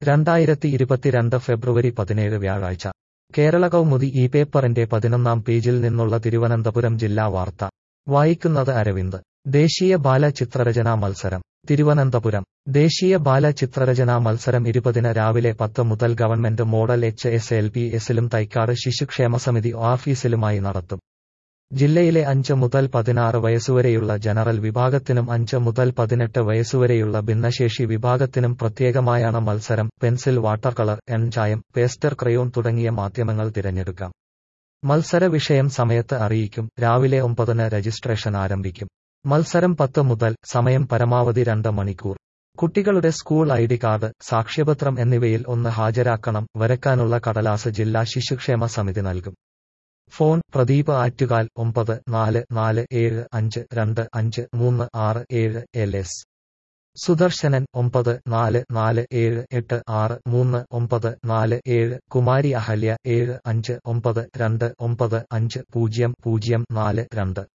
രണ്ടായിരത്തി ഇരുപത്തിരണ്ട് ഫെബ്രുവരി പതിനേഴ് വ്യാഴാഴ്ച കേരള കൗമുദി ഈ പേപ്പറിന്റെ പതിനൊന്നാം പേജിൽ നിന്നുള്ള തിരുവനന്തപുരം ജില്ലാ വാർത്ത വായിക്കുന്നത് അരവിന്ദ് ദേശീയ ബാല ചിത്രരചനാ മത്സരം തിരുവനന്തപുരം ദേശീയ ബാല ചിത്രരചനാ മത്സരം ഇരുപതിന് രാവിലെ പത്ത് മുതൽ government model H S L P എസിലും തൈക്കാട് ശിശുക്ഷേമസമിതി ഓഫീസിലുമായി നടത്തും ജില്ലയിലെ അഞ്ച് മുതൽ പതിനാറ് വയസ്സുവരെയുള്ള ജനറൽ വിഭാഗത്തിനും അഞ്ച് മുതൽ പതിനെട്ട് വയസ്സുവരെയുള്ള ഭിന്നശേഷി വിഭാഗത്തിനും പ്രത്യേകമായാണ് മത്സരം പെൻസിൽ വാട്ടർ കളർ എൻചായം പേസ്റ്റർ ക്രയോൺ തുടങ്ങിയ മാധ്യമങ്ങൾ തിരഞ്ഞെടുക്കാം മത്സര വിഷയം സമയത്ത് അറിയിക്കും രാവിലെ ഒമ്പതിന് രജിസ്ട്രേഷൻ ആരംഭിക്കും മത്സരം പത്ത് മുതൽ സമയം പരമാവധി രണ്ട് മണിക്കൂർ കുട്ടികളുടെ സ്കൂൾ ഐ ഡി കാർഡ് സാക്ഷ്യപത്രം എന്നിവയിൽ ഒന്ന് ഹാജരാക്കണം വരയ്ക്കാനുള്ള കടലാസ് ജില്ലാ ശിശുക്ഷേമ സമിതി നൽകും ഫോൺ പ്രദീപ് ആറ്റുകാൽ ഒമ്പത് നാല് നാല് ഏഴ് അഞ്ച് രണ്ട് അഞ്ച് മൂന്ന് ആറ് ഏഴ് എൽ എസ് സുദർശനൻ ഒമ്പത് നാല് നാല് ഏഴ് എട്ട് ആറ് മൂന്ന് ഒമ്പത് നാല് ഏഴ് കുമാരി അഹല്യ ഏഴ് അഞ്ച് ഒമ്പത് രണ്ട് ഒമ്പത് അഞ്ച് പൂജ്യം പൂജ്യം നാല് രണ്ട്